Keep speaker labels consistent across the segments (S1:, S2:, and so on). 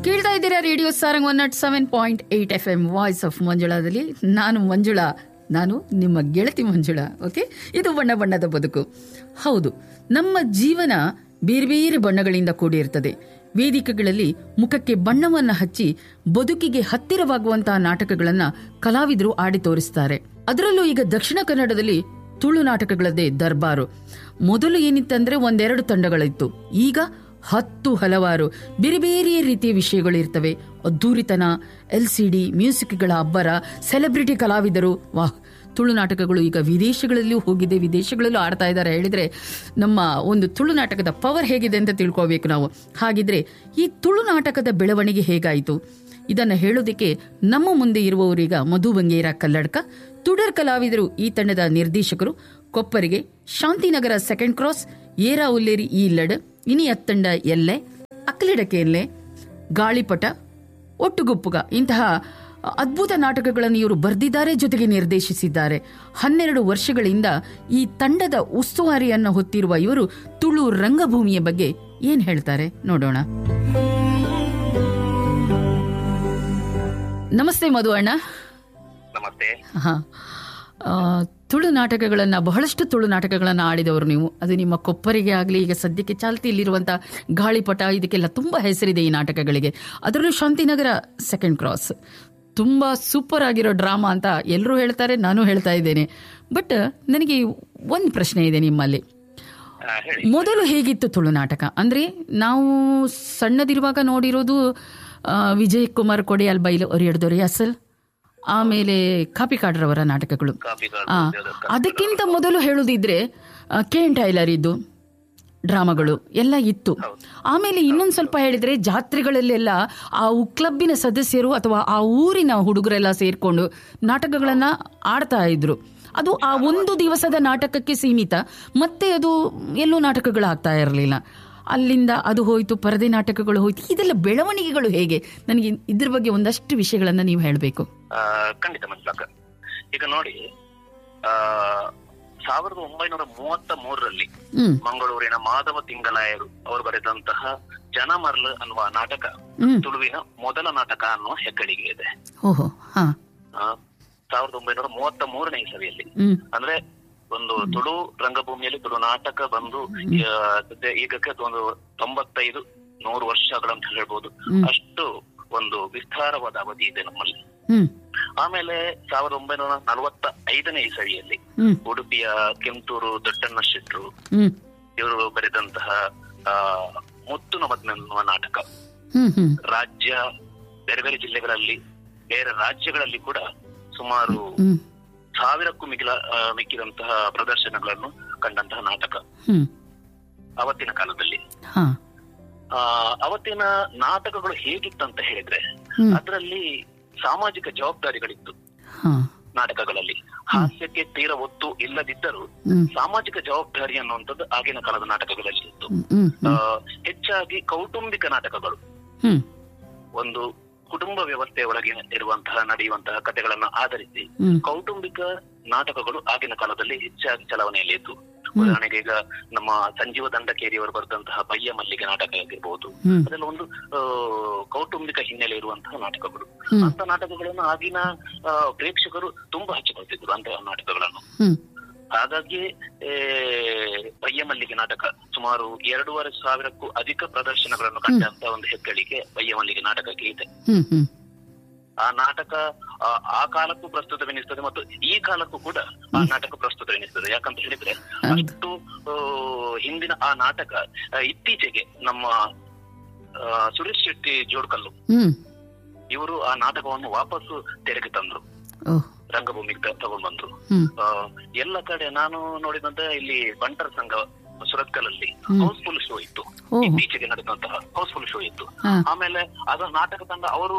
S1: ಕೇಳ್ತಾ ಇದ್ದೀರಾ radio Sarang one nought seven point eight F M voice of ಮಂಜುಳಾದಲ್ಲಿ ನಾನು ಮಂಜುಳಾ ನಾನು ನಿಮ್ಮ ಗೆಳತಿ ಮಂಜುಳಾ ಓಕೆ ಇದು ಬಣ್ಣ ಬಣ್ಣದ ಬದುಕು ಹೌದು ನಮ್ಮ ಜೀವನ ಬೇರೆ ಬೇರೆ ಬಣ್ಣಗಳಿಂದ ಕೂಡಿರ್ತದೆ ವೇದಿಕೆಗಳಲ್ಲಿ ಮುಖಕ್ಕೆ ಬಣ್ಣವನ್ನ ಹಚ್ಚಿ ಬದುಕಿಗೆ ಹತ್ತಿರವಾಗುವಂತಹ ನಾಟಕಗಳನ್ನ ಕಲಾವಿದರು ಆಡಿ ತೋರಿಸ್ತಾರೆ ಅದರಲ್ಲೂ ಈಗ ದಕ್ಷಿಣ ಕನ್ನಡದಲ್ಲಿ ತುಳು ನಾಟಕಗಳದ್ದೇ ದರ್ಬಾರು ಮೊದಲು ಏನಿತ್ತಂದ್ರೆ ಒಂದೆರಡು ತಂಡಗಳಿತ್ತು ಈಗ ಹತ್ತು ಹಲವಾರು ಬೇರೆ ಬೇರೆ ರೀತಿಯ ವಿಷಯಗಳು ಇರ್ತವೆ ಅದ್ದೂರಿತನ ಎಲ್ ಸಿ ಡಿ ಮ್ಯೂಸಿಕ್ಗಳ ಅಬ್ಬರ ಸೆಲೆಬ್ರಿಟಿ ಕಲಾವಿದರು ವಾಹ್ ತುಳು ನಾಟಕಗಳು ಈಗ ವಿದೇಶಗಳಲ್ಲೂ ಹೋಗಿದೆ ವಿದೇಶಗಳಲ್ಲೂ ಆಡ್ತಾ ಇದ್ದಾರೆ ಹೇಳಿದ್ರೆ ನಮ್ಮ ಒಂದು ತುಳು ನಾಟಕದ ಪವರ್ ಹೇಗಿದೆ ಅಂತ ತಿಳ್ಕೋಬೇಕು ನಾವು ಹಾಗಿದ್ರೆ ಈ ತುಳು ನಾಟಕದ ಬೆಳವಣಿಗೆ ಹೇಗಾಯಿತು ಇದನ್ನು ಹೇಳೋದಕ್ಕೆ ನಮ್ಮ ಮುಂದೆ ಇರುವವರೀಗ ಮಧು ಬಂಗೇರ ಕಲ್ಲಡ್ಕ ತುಡರ್ ಕಲಾವಿದರು ಈ ತಂಡದ ನಿರ್ದೇಶಕರು ಕೊಪ್ಪರಿಗೆ ಶಾಂತಿನಗರ ಸೆಕೆಂಡ್ ಕ್ರಾಸ್ ಏರಾ ಉಲ್ಲೇರಿ ಈ ಲಡ್ ಇನಿ ಅತ್ತಂಡ ಎಲ್ಲೆ ಅಕ್ಕಲಿಡಕೆ ಎಲ್ಲೆ ಗಾಳಿಪಟ ಒಟ್ಟುಗುಪ್ಪುಗ ಇಂತಹ ಅದ್ಭುತ ನಾಟಕಗಳನ್ನು ಇವರು ಬರೆದಿದ್ದಾರೆ ಜೊತೆಗೆ ನಿರ್ದೇಶಿಸಿದ್ದಾರೆ ಹನ್ನೆರಡು ವರ್ಷಗಳಿಂದ ಈ ತಂಡದ ಉಸ್ತುವಾರಿಯನ್ನು ಹೊತ್ತಿರುವ ಇವರು ತುಳು ರಂಗಭೂಮಿಯ ಬಗ್ಗೆ ಏನ್ ಹೇಳ್ತಾರೆ ನೋಡೋಣ ನಮಸ್ತೆ ಮಧು ಅಣ್ಣ
S2: ನಮಸ್ತೆ
S1: ಹಾ ಆ, ತುಳು ನಾಟಕಗಳನ್ನ ಬಹಳಷ್ಟು ತುಳು ನಾಟಕಗಳನ್ನ ಆಡಿದವರು ನೀವು ಅದು ನಿಮ್ಮ ಕೊಪ್ಪರಿಗೆ ಆಗಲಿ ಈಗ ಸದ್ಯಕ್ಕೆ ಚಾಲ್ತಿಯಲ್ಲಿರುವಂತಹ ಗಾಳಿಪಟ ಇದಕ್ಕೆಲ್ಲ ತುಂಬಾ ಹೆಸರಿದೆ ಈ ನಾಟಕಗಳಿಗೆ ಅದರಲ್ಲೂ ಶಾಂತಿನಗರ ಸೆಕೆಂಡ್ ಕ್ರಾಸ್ ತುಂಬಾ ಸೂಪರ್ ಆಗಿರೋ ಡ್ರಾಮಾ ಅಂತ ಎಲ್ಲರೂ ಹೇಳ್ತಾರೆ ನಾನು ಹೇಳ್ತಾ ಇದ್ದೇನೆ ಬಟ್ ನನಗೆ ಒಂದು ಪ್ರಶ್ನೆ ಇದೆ ನಿಮ್ಮಲ್ಲಿ
S2: ಆ, ಹೇಳಿ
S1: ಮೊದಲು ಹೇಗಿತ್ತು ತುಳು ನಾಟಕ ಅಂದ್ರೆ ನಾವು ಸಣ್ಣದಿರುವಾಗ ನೋಡಿರೋದು ಆ, ವಿಜಯ್ ಕುಮಾರ್ ಕೊಡಿಯಾಲ್ ಬೈಲು ಒರಿಯಡ್ದೊರೆ ಅಸಲ್ ಆಮೇಲೆ ಕಾಪಿಕಾಡ್ರವರ ನಾಟಕಗಳು
S2: ಕಾಪಿ
S1: ಆ, ಅದಕ್ಕಿಂತ ಮೊದಲು ಹೇಳುದಿದ್ರೆ ಆ, ಕೆ ಎನ್ ಟೈಲರ್ ಇದ್ದು ಡ್ರಾಮಾಗಳು ಎಲ್ಲ ಇತ್ತು ಆಮೇಲೆ ಇನ್ನೊಂದು ಸ್ವಲ್ಪ ಹೇಳಿದ್ರೆ ಜಾತ್ರೆಗಳಲ್ಲೆಲ್ಲ ಆ ಉ- ಕ್ಲಬ್ಬಿನ ಸದಸ್ಯರು ಅಥವಾ ಆ ಊರಿನ ಹುಡುಗರೆಲ್ಲ ಸೇರ್ಕೊಂಡು ನಾಟಕಗಳನ್ನ ಆಡ್ತಾ ಇದ್ರು ಅದು ಆ ಒಂದು ದಿವಸದ ನಾಟಕಕ್ಕೆ ಸೀಮಿತ ಮತ್ತೆ ಅದು ಎಲ್ಲೂ ನಾಟಕಗಳು ಆಗ್ತಾ ಇರಲಿಲ್ಲ ಅಲ್ಲಿಂದ ಅದು ಹೋಯ್ತು ಪರದೆ ನಾಟಕಗಳು ಹೋಯ್ತು ಇದೆಲ್ಲ ಬೆಳವಣಿಗೆಗಳು ಹೇಗೆ ನನಗೆ ಇದ್ರ ಬಗ್ಗೆ ಒಂದಷ್ಟು ವಿಷಯಗಳನ್ನ ನೀವು ಹೇಳಬೇಕು
S2: ಆ, ಖಂಡಿತ ಮನ್ಸಾಕ ಈಗ ನೋಡಿ ಆ ಸಾವಿರದ ಒಂಬೈನೂರ ಮೂವತ್ತ ಮೂರರಲ್ಲಿ
S1: ಹ್ಮ್
S2: ಮಂಗಳೂರಿನ ಮಾಧವ ತಿಂಗಲಾಯರು ಅವರು ಬರೆದಂತಹ ಜನಮರ್ಲ್ ಅನ್ನುವ ನಾಟಕ
S1: ಹ್ಮ್
S2: ತುಳುವಿನ ಮೊದಲ ನಾಟಕ ಅನ್ನುವ ಹೆಗ್ಗಳಿಕೆ ಇದೆ
S1: ಓಹೋ ಹಾ
S2: ಆ, ಸಾವಿರದ ಒಂಬೈನೂರ ಮೂವತ್ತ ಮೂರನೇ ಇಸವಿಯಲ್ಲಿ
S1: ಹ್ಮ್
S2: ಅಂದ್ರೆ ಒಂದು ತುಳು ರಂಗಭೂಮಿಯಲ್ಲಿ ತುಳು ನಾಟಕ ಬಂದು ಆ, ಸದ್ಯ ಈಗಕ್ಕೆ ಒಂದು ತೊಂಬತ್ತೈದು ನೂರು ವರ್ಷಗಳಂತ ಹೇಳ್ಬೋದು
S1: ಹ್ಮ್.
S2: ಅಷ್ಟು ಒಂದು ವಿಸ್ತಾರವಾದ ಅವಧಿ ಇದೆ ನಮ್ಮಲ್ಲಿ
S1: ಹ್ಮ್
S2: ಆಮೇಲೆ ಸಾವಿರದ ಒಂಬೈನೂರ ನಲವತ್ತ ಐದನೇ ಇಸವಿಯಲ್ಲಿ
S1: ಹ್ಮ್
S2: ಉಡುಪಿಯ ಕೆಂತೂರು ದೊಡ್ಡಣ್ಣ ಶೆಟ್ರು
S1: ಹ್ಮ್
S2: ಇವರು ಬರೆದಂತಹ ಆ ಮುತ್ತು ನಮದ್ನೆನ್ನುವ ನಾಟಕ
S1: ಹ್ಮ್ ಹ್ಮ್
S2: ರಾಜ್ಯ ಬೇರೆ ಬೇರೆ ಜಿಲ್ಲೆಗಳಲ್ಲಿ ಬೇರೆ ರಾಜ್ಯಗಳಲ್ಲಿ ಕೂಡ ಸುಮಾರು
S1: ಹ್ಮ್
S2: ಸಾವಿರಕ್ಕೂ ಮಿಗಿಲ ಆ, ಮಿಕ್ಕಿದಂತಹ ಪ್ರದರ್ಶನಗಳನ್ನು ಕಂಡಂತಹ ನಾಟಕ
S1: ಹ್ಮ್
S2: ಅವತ್ತಿನ ಕಾಲದಲ್ಲಿ
S1: ಹಾ
S2: ಆ ಅವತ್ತಿನ ನಾಟಕಗಳು ಹೇಗಿತ್ತಂತ ಹೇಳಿದ್ರೆ
S1: ಹ್ಮ್
S2: ಅದರಲ್ಲಿ ಸಾಮಾಜಿಕ ಜವಾಬ್ದಾರಿಗಳಿತ್ತು
S1: ಹಾ
S2: ನಾಟಕಗಳಲ್ಲಿ ಹಾಸ್ಯಕ್ಕೆ ತೀರ ಒತ್ತು ಇಲ್ಲದಿದ್ದರೂ
S1: ಹ್ಮ್
S2: ಸಾಮಾಜಿಕ ಜವಾಬ್ದಾರಿ ಅನ್ನುವಂಥದ್ದು ಆಗಿನ ಕಾಲದ ನಾಟಕಗಳಲ್ಲಿ ಇತ್ತು
S1: ಹ್ಮ್ ಹ್ಮ್
S2: ಆ, ಹೆಚ್ಚಾಗಿ ಕೌಟುಂಬಿಕ ನಾಟಕಗಳು
S1: ಹ್ಮ್
S2: ಒಂದು ಕುಟುಂಬ ವ್ಯವಸ್ಥೆಯ ಒಳಗೆ ಇರುವಂತಹ ನಡೆಯುವಂತಹ ಕಥೆಗಳನ್ನ ಆಧರಿಸಿ
S1: ಹ್ಮ್
S2: ಕೌಟುಂಬಿಕ ನಾಟಕಗಳು ಆಗಿನ ಕಾಲದಲ್ಲಿ ಹೆಚ್ಚಾಗಿ ಚಲಾವಣೆಯಲ್ಲಿ ಇತ್ತು ಉದಾಹರಣೆಗೆ ಈಗ ನಮ್ಮ ಸಂಜೀವ ದಂಡಕೇರಿಯವರು ಬರೆದಂತಹ ಬಯ್ಯ ಮಲ್ಲಿಗೆ ನಾಟಕ ಆಗಿರ್ಬೋದು
S1: ಹ್ಮ್
S2: ಅದೆಲ್ಲ ಒಂದು ಆ, ಕೌಟುಂಬಿಕ ಹಿನ್ನೆಲೆ ಇರುವಂತಹ ನಾಟಕಗಳು
S1: ಹ್ಮ್.
S2: ಅಂತ ನಾಟಕಗಳನ್ನು ಆಗಿನ ಆ, ಪ್ರೇಕ್ಷಕರು ತುಂಬಾ ಹಚ್ಚಿಕೊಳ್ತಿದ್ರು ಅಂತಹ ನಾಟಕಗಳನ್ನು
S1: ಹ್ಮ್
S2: ಹಾಗಾಗಿ ಏ, ಬಯ್ಯ ಮಲ್ಲಿಗೆ ನಾಟಕ ಸುಮಾರು ಎರಡೂವರೆ ಸಾವಿರಕ್ಕೂ ಅಧಿಕ ಪ್ರದರ್ಶನಗಳನ್ನು ಕಂಡಂತ ಒಂದು ಹೆಗ್ಗಳಿಕೆ ಬಯ್ಯ ಮಲ್ಲಿಗೆ ನಾಟಕಕ್ಕೆ ಇದೆ
S1: ಹ್ಮ್ ಹ್ಮ್
S2: ಆ ನಾಟಕ ಆ, ಆ ಕಾಲಕ್ಕೂ ಪ್ರಸ್ತುತವೆನಿಸ್ತದೆ ಮತ್ತು ಈ ಕಾಲಕ್ಕೂ ಕೂಡ ಆ ನಾಟಕ ಪ್ರಸ್ತುತವೆನಿಸ್ತದೆ ಯಾಕಂತ ಹೇಳಿದ್ರೆ
S1: ಹೌದು.
S2: ಅಷ್ಟು ಆ, ಹಿಂದಿನ ಆ ನಾಟಕ ಆ, ಇತ್ತೀಚೆಗೆ ನಮ್ಮ ಆ, ಸುರೇಶ್ ಶೆಟ್ಟಿ ಜೋಡ್ಕಲ್ಲು
S1: ಹ್ಮ್
S2: ಇವರು ಆ ನಾಟಕವನ್ನು ವಾಪಸ್ಸು ತೆರೆಗೆ ತಂದ್ರು
S1: ಓಹ್
S2: ರಂಗಭೂಮಿಗೆ ತ- ತಗೊಂಡ್ ಬಂದ್ರು
S1: ಹ್ಮ್
S2: ಆ, ಎಲ್ಲ ಕಡೆ ನಾನು ನೋಡಿದಂತೆ ಇಲ್ಲಿ ಬಂಟರ ಸಂಘ ಸುರತ್ಕಲಲ್ಲಿ
S1: ಹ್ಮ್.
S2: ಹೌಸ್ಫುಲ್ ಶೋ ಇತ್ತು
S1: ಓಹೋ.
S2: ಇತ್ತೀಚೆಗೆ ನಡೆದಂತಹ ಹೌಸ್ಫುಲ್ ಶೋ ಇತ್ತು
S1: ಹಾ.
S2: ಆಮೇಲೆ ಅದು ನಾಟಕ ತಂಡ ಅವರು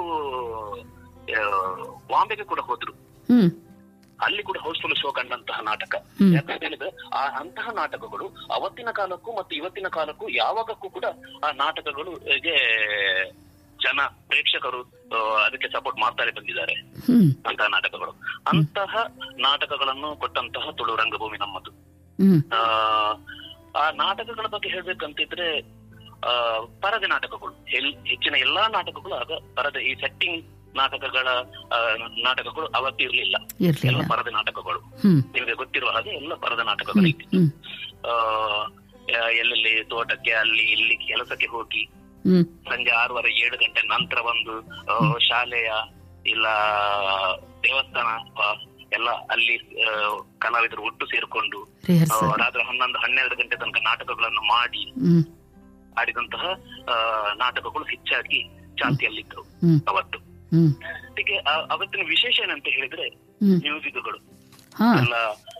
S2: ಬಾಂಬೆಗೆ ಕೂಡ ಹೋದ್ರು
S1: ಹ್ಮ್
S2: ಅಲ್ಲಿ ಕೂಡ ಹೌಸ್ಫುಲ್ ಶೋ ಕಂಡಂತಹ ನಾಟಕ
S1: ಹ್ಮ್.
S2: ಯಾಕಂತ ಹೇಳಿದ್ರೆ ಆ ಅಂತಹ ನಾಟಕಗಳು ಅವತ್ತಿನ ಕಾಲಕ್ಕೂ ಮತ್ತು ಇವತ್ತಿನ ಕಾಲಕ್ಕೂ ಯಾವಾಗಕ್ಕೂ ಕೂಡ ಆ ನಾಟಕಗಳು ಗೆ ಜನ ಪ್ರೇಕ್ಷಕರು ಆ, ಅದಕ್ಕೆ ಸಪೋರ್ಟ್ ಮಾಡ್ತಾರೆ ಬಂದಿದ್ದಾರೆ
S1: ಹ್ಮ್
S2: ಅಂತಹ ನಾಟಕಗಳು ಅಂತಹ ನಾಟಕಗಳನ್ನು ಕೊಟ್ಟಂತಹ ತುಳು ರಂಗಭೂಮಿ ನಮ್ಮದು
S1: ಹ್ಮ್
S2: ಆ, ಆ ನಾಟಕಗಳ ಬಗ್ಗೆ ಹೇಳ್ಬೇಕಂತಿದ್ರೆ ಆ, ಪರದೆ ನಾಟಕಗಳು ಎಲ್- ಹೆಚ್ಚಿನ ಎಲ್ಲಾ ನಾಟಕಗಳು ಆಗ ಪರದೆ ಈ ಸೆಟ್ಟಿಂಗ್ ನಾಟಕಗಳ ಆ, ನಾಟಕಗಳು ಅವತ್ತಿರ್ಲಿಲ್ಲ
S1: ಇರ್ಲಿಲ್ಲ
S2: ಎಲ್ಲ ಪರದೆ ನಾಟಕಗಳು
S1: ಹ್ಮ್
S2: ನಿಮಗೆ ಗೊತ್ತಿರುವ ಹಾಗೆ ಎಲ್ಲ ಪರದ ನಾಟಕಗಳು ಇತ್ತು
S1: ಹ್ಮ್
S2: ಆ, ಎಲ್ಲೆಲ್ಲಿ ತೋಟಕ್ಕೆ ಅಲ್ಲಿ ಇಲ್ಲಿ ಕೆಲಸಕ್ಕೆ ಹೋಗಿ
S1: ಹ್ಮ್
S2: ಸಂಜೆ ಆರೂವರೆ ಏಳು ಗಂಟೆ ನಂತರ ಒಂದು ಆ, ಶಾಲೆಯ ಇಲ್ಲ ದೇವಸ್ಥಾನ ಆ, ಎಲ್ಲ ಅಲ್ಲಿ ಆ, ಕಲಾವಿದರು ಒಟ್ಟು ಸೇರ್ಕೊಂಡು ಆ,
S1: ರಿಹರ್ಸಲ್
S2: ರಾತ್ರಿ ಹನ್ನೊಂದು ಹನ್ನೆರಡು ಗಂಟೆ ತನಕ ನಾಟಕಗಳನ್ನು ಮಾಡಿ
S1: ಹ್ಮ್
S2: ಆಡಿದಂತಹ ಆ, ನಾಟಕಗಳು ಹೆಚ್ಚಾಗಿ ಚಾಲ್ತಿಯಲ್ಲಿದ್ದವು
S1: ಹ್ಮ್
S2: ಅವತ್ತು
S1: ಹ್ಮ್
S2: ಹೀಗೆ ಆ- ಅವತ್ತಿನ ವಿಶೇಷ ಏನಂತ ಹೇಳಿದ್ರೆ
S1: ಹ್ಮ್
S2: ಮ್ಯೂಸಿಕ್ಗಳು
S1: ಹಾ
S2: ಎಲ್ಲ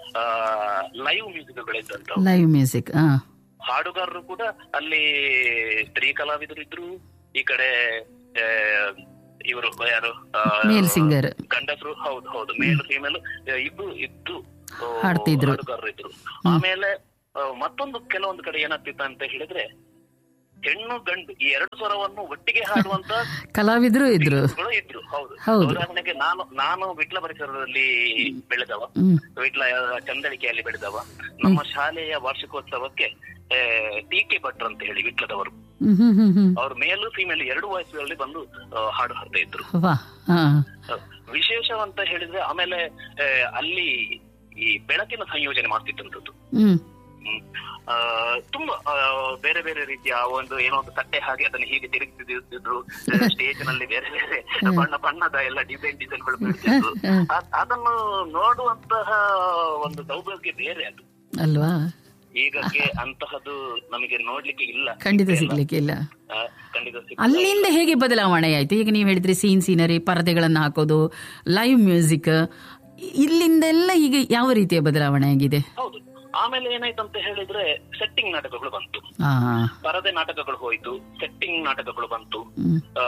S2: ಲೈವ್ ಮ್ಯೂಸಿಕ್ಗಳು ಇದ್ದಂತವು
S1: ಲೈವ್ ಮ್ಯೂಸಿಕ್ ಹಾ
S2: ಹಾಡುಗಾರರು ಕೂಡ ಅಲ್ಲಿ ಸ್ತ್ರೀ ಕಲಾವಿದರು ಇದ್ರು ಈ ಕಡೆ ಆ, ಇವರು ಯಾರು ಆ,
S1: ಮೇಲ್ ಸಿಂಗರ್
S2: ಗಂಡಸರು ಹೌದು ಹೌದು ಮೇಲ್ ಫೀಮೇಲ್ ಇಬ್ರು ಇದ್ದು ಆ,
S1: ಹಾಡ್ತಿದ್ರು.
S2: ಹಾಡುಗಾರರು ಇದ್ರು ಆಮೇಲೆ ಆ, ಮತ್ತೊಂದು ಕೆಲವೊಂದು ಕಡೆ ಏನಾಗ್ತಿತ್ತು ಅಂತ ಹೇಳಿದ್ರೆ ಹೆಣ್ಣು ಗಂಡು ಈ ಎರಡು ಸ್ವರವನ್ನು ಒಟ್ಟಿಗೆ ಹಾಡುವಂತ
S1: ಕಲಾವಿದರು ಇದ್ರು
S2: ಗಳು ಇದ್ರು ಹೌದು
S1: ಹೌದು.
S2: ಉದಾಹರಣೆಗೆ ನಾನು ನಾನು ವಿಟ್ಲ ಪರಿಸರದಲ್ಲಿ ಬೆಳೆದವ
S1: ಹ್ಮ್
S2: ವಿಟ್ಲ ಚಂದಳಿಕೆಯಲ್ಲಿ ಬೆಳೆದವ ನಮ್ಮ ಶಾಲೆಯ ವಾರ್ಷಿಕೋತ್ಸವಕ್ಕೆ ಆ, ಟೀಕೆ ಭಟ್ರು ಅಂತ ಹೇಳಿ ವಿಟ್ಲದವರು
S1: ಹ್ಮ್ ಹ್ಮ್ ಹ್ಮ್ ಹ್ಮ್
S2: ಅವರು ಮೇಲು ಫೀಮೇಲ್ ಎರಡು ವಯಸ್ಸುಗಳಲ್ಲಿ ಬಂದು ಆ, ಹಾಡು ಹಾಡ್ತಾ ಇದ್ರು
S1: ವಾ ಹಾ
S2: ಆ, ವಿಶೇಷ ಅಂತ ಹೇಳಿದ್ರೆ ಆಮೇಲೆ ಆ, ಅಲ್ಲಿ ಈ ಬೆಳಕಿನ ಸಂಯೋಜನೆ ಮಾಡ್ತಿದ್ದಂಥದ್ದು
S1: ಹ್ಮ್
S2: ಹ್ಮ್. ಆ, ತುಂಬಾ ಆ, ಬೇರೆ ಬೇರೆ ರೀತಿಯ ಒಂದು ಏನೋ ಒಂದು ತಟ್ಟೆ ಹಾಗೆ ಅದನ್ನು ಹೀಗೆ ತಿರುಗಿಸಿದ್ರು ಸ್ಟೇಜ್ ನಲ್ಲಿ ಬೇರೆ ಬೇರೆ ಬಣ್ಣ ಬಣ್ಣದ ಎಲ್ಲ ಡಿಸೈನ್ ಡಿಸೈನ್ ಗಳು ಬೀಳ್ತಿದ್ರು
S1: ಹ್ಮ್.
S2: ಅದ್- ಅದನ್ನು ನೋಡುವಂತಹ ಒಂದು ಸೌಭಾಗ್ಯ ಬೇರೆ ಅದು
S1: ಅಲ್ವಾ
S2: ಈಗಕ್ಕೆ ಅಂತಹದ್ದು ನಮಗೆ ನೋಡ್ಲಿಕ್ಕೆ ಇಲ್ಲ
S1: ಖಂಡಿತ ಸಿಗ್ಲಿಕ್ಕೆ ಇಲ್ಲ
S2: ಆ, ಖಂಡಿತ ಸಿಗ್ಲಿಲ್ಲ.
S1: ಅಲ್ಲಿಂದ ಹೇಗೆ ಬದಲಾವಣೆ ಆಯ್ತು ಈಗ ನೀವು ಹೇಳಿದ್ರಿ ಸೀನ್ ಸೀನರಿ ಪರದೆಗಳನ್ನು ಹಾಕೋದು ಲೈವ್ ಮ್ಯೂಸಿಕ್ ಇಲ್ಲಿಂದೆಲ್ಲ ಈಗ ಯಾವ ರೀತಿಯ ಬದಲಾವಣೆ ಆಗಿದೆ
S2: ಹೌದು ಆಮೇಲೆ ಏನಾಯ್ತು ಅಂತ ಹೇಳಿದ್ರೆ ಸೆಟ್ಟಿಂಗ್ ನಾಟಕಗಳು ಬಂತು
S1: ಹಾ
S2: ಪರದೆ ನಾಟಕಗಳು ಹೋಯ್ತು ಸೆಟ್ಟಿಂಗ್ ನಾಟಕಗಳು ಬಂತು
S1: ಹ್ಮ್
S2: ಆ,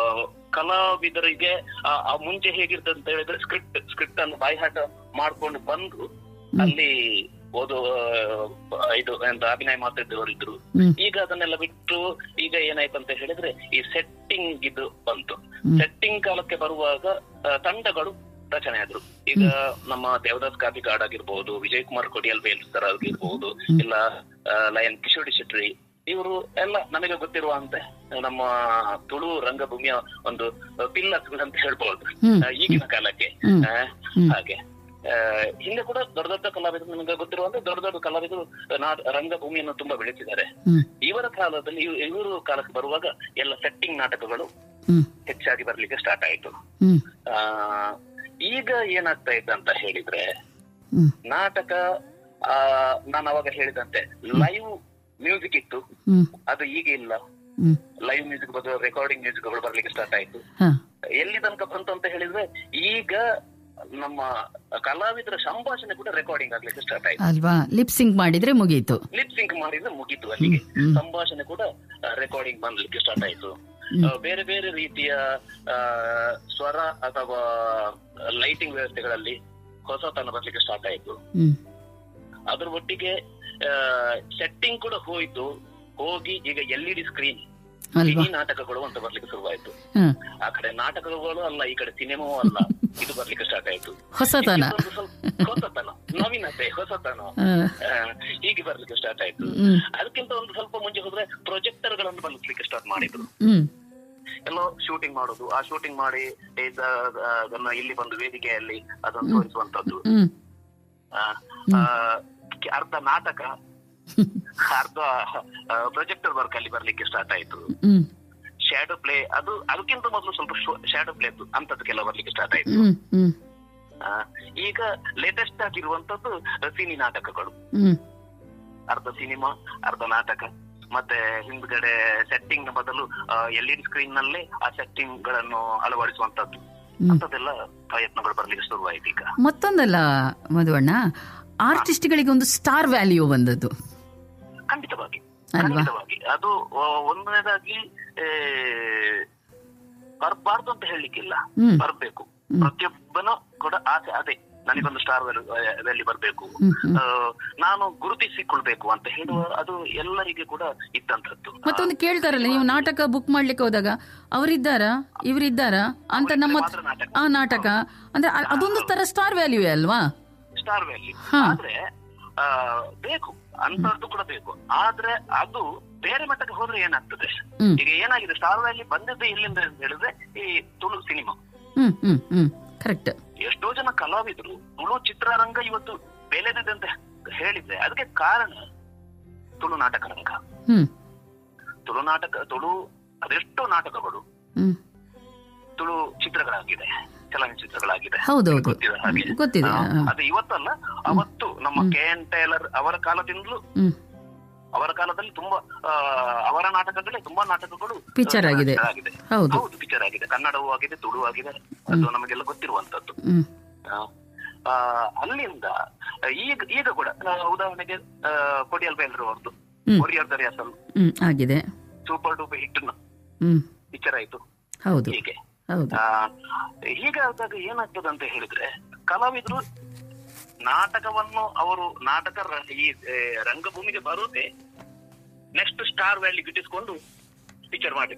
S2: ಕಲಾವಿದರಿಗೆ ಆ ಆ ಮುಂಚೆ ಹೇಗಿರ್ತದೆ ಅಂತ ಹೇಳಿದ್ರೆ ಸ್ಕ್ರಿಪ್ಟ್ ಸ್ಕ್ರಿಪ್ಟ್ ಅನ್ನು ಬಾಯ್ಹಾಟ ಮಾಡ್ಕೊಂಡು ಬಂದು ಅಲ್ಲಿ ಓದು ಆ, ಇದು ಎಂತ ಅಭಿನಯ ಮಾಡ್ತಿದ್ದವರು ಇದ್ರು
S1: ಹ್ಮ್
S2: ಈಗ ಅದನ್ನೆಲ್ಲ ಬಿಟ್ಟು ಈಗ ಏನಾಯ್ತು ಅಂತ ಹೇಳಿದ್ರೆ ಈ ಸೆಟ್ಟಿಂಗ್ ಇದು ಬಂತು
S1: ಹ್ಮ್.
S2: ಸೆಟ್ಟಿಂಗ್ ಕಾಲಕ್ಕೆ ಬರುವಾಗ ಆ, ತಂಡಗಳು ರಚನೆ ಆದ್ರು ಈಗ ನಮ್ಮ ದೇವದಾಸ್ ಕಾಪಿಕಾಡ್ ಆಗಿರ್ಬೋದು ವಿಜಯ್ ಕುಮಾರ್ ಕೊಡಿಯಲ್ ಬೇಲ್ಸರ್ ಆಗಿರ್ಬೋದು ಇಲ್ಲ ಆ, ಲಯನ್ ಕಿಶೋರಿ ಶೆಟ್ಟಿ ಇವರು ಎಲ್ಲ ನಮಗೆ ಗೊತ್ತಿರುವಂತೆ ನಮ್ಮ ತುಳು ರಂಗಭೂಮಿಯ ಒಂದು ಪಿಲ್ಲರ್ಸ್ ಅಂತ ಹೇಳ್ಬೋದು
S1: ಹ್ಮ್.
S2: ಆ, ಈಗಿನ ಕಾಲಕ್ಕೆ
S1: ಹ್ಮ್.
S2: ಆ,
S1: ಹ್ಮ್.
S2: ಹಾಗೆ ಆ, ಹಿಂದೆ ಕೂಡ ದೊಡ್ಡ ದೊಡ್ಡ ಕಲಾವಿದರು ನಿಮಗೆ ಗೊತ್ತಿರುವಂತೆ ದೊಡ್ಡ ದೊಡ್ಡ ಕಲಾವಿದರು ನಾ- ರಂಗಭೂಮಿಯನ್ನು ತುಂಬಾ ಬೆಳೆಸಿದ್ದಾರೆ
S1: ಹ್ಮ್
S2: ಇವರ ಕಾಲದಲ್ಲಿ ಇವ್- ಇವರು ಕಾಲಕ್ಕೆ ಬರುವಾಗ ಎಲ್ಲ ಸೆಟ್ಟಿಂಗ್ ನಾಟಕಗಳು
S1: ಹ್ಮ್
S2: ಹೆಚ್ಚಾಗಿ ಬರ್ಲಿಕ್ಕೆ ಸ್ಟಾರ್ಟ್ ಆಯ್ತು
S1: ಹ್ಮ್
S2: ಆ ಈಗ ಏನಾಗ್ತಾ ಇದೆ ಅಂತ ಹೇಳಿದ್ರೆ
S1: ಹ್ಮ್
S2: ನಾಟಕ ಆ ನಾನು ಅವಾಗ ಹೇಳಿದಂತೆ ಲೈವ್ ಮ್ಯೂಸಿಕ್ ಇತ್ತು
S1: ಹ್ಮ್
S2: ಅದು ಈಗ ಇಲ್ಲ
S1: ಹ್ಮ್
S2: ಲೈವ್ ಮ್ಯೂಸಿಕ್ ಬದಲು ರೆಕಾರ್ಡಿಂಗ್ ಮ್ಯೂಸಿಕ್ಗಳು ಬರ್ಲಿಕ್ಕೆ ಸ್ಟಾರ್ಟ್ ಆಯ್ತು
S1: ಹಾ
S2: ಎಲ್ಲಿ ತನಕ ಬಂತು ಅಂತ ಹೇಳಿದ್ರೆ ಈಗ ನಮ್ಮ ಕಲಾವಿದರ ಸಂಭಾಷಣೆ ಕೂಡ ರೆಕಾರ್ಡಿಂಗ್ ಆಗ್ಲಿಕ್ಕೆ ಸ್ಟಾರ್ಟ್ ಆಯ್ತು
S1: ಅಲ್ವಾ ಲಿಪ್ ಸಿಂಕ್ ಮಾಡಿದ್ರೆ ಮುಗೀತು
S2: ಲಿಪ್ ಸಿಂಕ್ ಮಾಡಿದ್ರೆ ಮುಗೀತು ಅಲ್ಲಿಗೆ
S1: ಹ್ಮ್.
S2: ಸಂಭಾಷಣೆ ಕೂಡ ರೆಕಾರ್ಡಿಂಗ್ ಬಂದ್ಲಿಕ್ಕೆ ಸ್ಟಾರ್ಟ್ ಆಯ್ತು
S1: ಹ್ಮ್.
S2: ಆ, ಬೇರೆ ಬೇರೆ ರೀತಿಯ ಆ, ಸ್ವರ ಅಥವಾ ಲೈಟಿಂಗ್ ವ್ಯವಸ್ಥೆಗಳಲ್ಲಿ ಹೊಸತನ ಬರ್ಲಿಕ್ಕೆ ಸ್ಟಾರ್ಟ್ ಆಯ್ತು
S1: ಹ್ಮ್
S2: ಅದ್ರ ಒಟ್ಟಿಗೆ ಸೆಟ್ಟಿಂಗ್ ಕೂಡ ಹೋಯ್ತು ಹೋಗಿ ಈಗ ಎಲ್ ಇ ಡಿ ಸ್ಕ್ರೀನ್
S1: ಅಲ್ವಾ
S2: ಈ ನಾಟಕಗಳು ಅಂತ ಬರ್ಲಿಕ್ಕೆ ಶುರುವಾಯ್ತು
S1: ಹಾ
S2: ಆ ಕಡೆ ನಾಟಕಗಳು ಅಲ್ಲ ಈ ಕಡೆ ಸಿನಿಮಾವೂ ಅಲ್ಲ ಇದು ಬರ್ಲಿಕ್ಕೆ ಸ್ಟಾರ್ಟ್ ಆಯ್ತು
S1: ಹೊಸತನ
S2: ಇದೊಂದು ಸ್ವಲ್ಪ ಹೊಸತನ ನವೀನತೆ ಹೊಸತನ
S1: ಹಾ.
S2: ಆ, ಹೀಗೆ ಬರ್ಲಿಕ್ಕೆ ಸ್ಟಾರ್ಟ್ ಆಯ್ತು
S1: ಹ್ಮ್
S2: ಅದಕ್ಕಿಂತ ಒಂದು ಸ್ವಲ್ಪ ಮುಂಚೆ ಹೋದ್ರೆ ಪ್ರೊಜೆಕ್ಟರ್ ಗಳನ್ನು ಬಳಸಲಿಕ್ಕೆ ಸ್ಟಾರ್ಟ್ ಮಾಡಿದ್ರು
S1: ಹ್ಮ್
S2: ಎಲ್ಲೋ ಶೂಟಿಂಗ್ ಮಾಡೋದು ಆ ಶೂಟಿಂಗ್ ಮಾಡಿ ಇದ್ದ- ಅದನ್ನ ಇಲ್ಲಿ ಬಂದು ವೇದಿಕೆಯಲ್ಲಿ ಅದನ್ನು ತೋರಿಸುವಂತದ್ದು
S1: ಹ್ಮ್
S2: ಆ, ಆ, ಅರ್ಧ ನಾಟಕ ಅರ್ಧ ಪ್ರೊಜೆಕ್ಟರ್ ವರ್ಕ್ ಅಲ್ಲಿ ಬರ್ಲಿಕ್ಕೆ ಸ್ಟಾರ್ಟ್ ಆಯ್ತು
S1: ಹ್ಮ್
S2: ಶ್ಯಾಡೋ ಪ್ಲೇ ಅದು ಅದಕ್ಕಿಂತ ಮೊದಲು ಸ್ವಲ್ಪ ಶ್ಯಾಡೋ ಪ್ಲೇ ಅಂತದಕ್ಕೆಲ್ಲ ಬರ್ಲಿಕ್ಕೆ ಸ್ಟಾರ್ಟ್ ಆಯ್ತು
S1: ಹ್ಮ್ ಹ್ಮ್
S2: ಆ, ಈಗ ಲೇಟೆಸ್ಟ್ ಆಗಿರುವಂತದ್ದು ಸಿನಿ ನಾಟಕಗಳು
S1: ಹ್ಮ್
S2: ಅರ್ಧ ಸಿನಿಮಾ ಅರ್ಧ ನಾಟಕ ಮತ್ತೆ ಹಿಂದ್ಗಡೆ ಸೆಟ್ಟಿಂಗ್ ನ ಬದಲು ಎಲ್ ಇ ಡಿ ಸ್ಕ್ರೀನ್ ನಲ್ಲಿ ಆ ಸೆಟ್ಟಿಂಗ್ ಗಳನ್ನು ಅಳವಡಿಸುವಂತದ್ದು
S1: ಹ್ಮ್.
S2: ಅಂತದೆಲ್ಲ ಪ್ರಯತ್ನಗಳು ಬರ್ಲಿಕ್ಕೆ ಶುರುವಾಯ್ತು ಈಗ
S1: ಮತ್ತೊಂದಲ್ಲ ಮಧುವಣ್ಣ ಆರ್ಟಿಸ್ಟ್ಗಳಿಗೆ ಒಂದು ಸ್ಟಾರ್ ವ್ಯಾಲ್ಯೂ ಬಂದದ್ದು
S2: ಖಂಡಿತವಾಗಿ
S1: ಅಲ್ವಾ?
S2: ಖಂಡಿತವಾಗಿ ಅದು ಆ, ಒಂದನೇದಾಗಿ ಆ, ಬರ್ಬಾರ್ದು ಅಂತ ಹೇಳಲಿಕ್ಕಿಲ್ಲ
S1: ಹ್ಮ್.
S2: ಬರ್ಬೇಕು ಪ್ರತಿಯೊಬ್ಬನ ಕೂಡ ಆಸೆ ಅದೇ ನನಗೊಂದು ಸ್ಟಾರ್ ವ್ಯಾಲಿ ಬರ್ಬೇಕು
S1: ಹ್ಮ್, ಹ್ಮ್.
S2: ಆ, ನಾನು ಗುರುತಿಸಿಕೊಳ್ಬೇಕು ಅಂತ ಹೇಳುವ ಅದು ಎಲ್ಲರಿಗೆ ಕೂಡ ಇದ್ದಂಥದ್ದು
S1: ಮತ್ತೊಂದು ಕೇಳ್ತಾರಲ್ಲ ನೀವು ನಾಟಕ ಬುಕ್ ಮಾಡ್ಲಿಕ್ಕೆ ಹೋದಾಗ ಅವರಿದ್ದಾರಾ ಇವರಿದ್ದಾರಾ ಅಂತ ನಮ್ಮ
S2: ಮಾತ್ರ ನಾಟಕ.
S1: ಆ ನಾಟಕ ಅಂದ್ರೆ ಅ- ಅದೊಂದು ತರ ಸ್ಟಾರ್ ವ್ಯಾಲ್ಯೂ ಅಲ್ವಾ
S2: ಸ್ಟಾರ್ ವ್ಯಾಲಿ
S1: ಹಾ.
S2: ಆದ್ರೆ ಆ, ಬೇಕು ಅಂತದ್ದು ಕೂಡ ಬೇಕು ಆದ್ರೆ ಅದು ಬೇರೆ ಮಟ್ಟಕ್ಕೆ ಹೋದ್ರೆ ಏನಾಗ್ತದೆ
S1: ಹ್ಮ್.
S2: ಈಗ ಏನಾಗಿದೆ ಸ್ಟಾರ್ ವ್ಯಾಲಿ ಬಂದದ್ದು ಎಲ್ಲಿಂದ ಅಂತ ಹೇಳಿದ್ರೆ ಈ ತುಳು ಸಿನಿಮಾ
S1: ಹ್ಮ್ ಹ್ಮ್ ಹ್ಮ್ ಕರೆಕ್ಟ್
S2: ಎಷ್ಟೋ ಜನ ಕಲಾವಿದರು ತುಳು ಚಿತ್ರರಂಗ ಇವತ್ತು ಬೆಳೆದಿದೆ ಅಂತ ಹೇಳಿದ್ರೆ ಅದಕ್ಕೆ ಕಾರಣ ತುಳು ನಾಟಕ ರಂಗ
S1: ಹ್ಮ್
S2: ತುಳು ನಾಟಕ ತುಳು ಅದೆಷ್ಟೋ ನಾಟಕಗಳು
S1: ಹ್ಮ್
S2: ತುಳು ಚಿತ್ರಗಳಾಗಿದೆ ಚಲನಚಿತ್ರಗಳಾಗಿದೆ
S1: ಹೌದೌದು
S2: ಗೊತ್ತಿದೆ ಹಾಗೆ
S1: ಗೊತ್ತಿದೆ
S2: ಆ,
S1: ಆ,
S2: ಅದು ಇವತ್ತಲ್ಲ ಅವತ್ತು ನಮ್ಮ ಕೆ ಎನ್ ಟೈಲರ್ ಅವರ ಕಾಲದಿಂದಲೂ
S1: ಹ್ಮ್
S2: ಅವರ ಕಾಲದಲ್ಲಿ ತುಂಬಾ ಆ, ಅವರ ನಾಟಕಗಳೇ ತುಂಬಾ ನಾಟಕಗಳು
S1: Picture ಆಗಿದೆ.
S2: ಆ, ಆಗಿದೆ
S1: ಹೌದು
S2: ಹೌದು ಪಿಕ್ಚರ್ ಆಗಿದೆ ಕನ್ನಡವೂ ಆಗಿದೆ ತುಳು ಆಗಿದೆ ಅದು ನಮಗೆಲ್ಲ ಗೊತ್ತಿರುವಂತದ್ದು
S1: ಹ್ಮ್
S2: ಆ, ಆ, ಅಲ್ಲಿಂದ ಈಗ ಈಗ ಕೂಡ ಆ, ಉದಾಹರಣೆಗೆ ಆ, ಕೊಡಿಯಲ್ ಬೇಲ್ರು ಅವ್ರದ್ದು
S1: ಹ್ಮ್.
S2: ಕೊರಿಯರ್ ದರಿಯಾಸಲ್
S1: ಹ್ಮ್ ಆಗಿದೆ
S2: ಸೂಪರ್ ಡೂಪರ್ ಹಿಟ್
S1: ಹ್ಮ್
S2: ಪಿಕ್ಚರ್ ಆಯ್ತು
S1: ಹೌದು
S2: ಹೀಗೆ
S1: ಹೌದು
S2: ಆ, ಹೀಗಾದಾಗ ಏನಾಗ್ತದೆ ಅಂತ ಹೇಳಿದ್ರೆ ಕಲಾವಿದರು ನಾಟಕವನ್ನು ಅವರು ನಾಟಕ ರ- ಈ ಆ, ರಂಗಭೂಮಿಗೆ ಬರೋದೇ ನೆಕ್ಸ್ಟ್ ಸ್ಟಾರ್ ವ್ಯಾಲಿ ಗಿಟ್ಟಿಸ್ಕೊಂಡು ಪಿಕ್ಚರ್ ಮಾಡಿ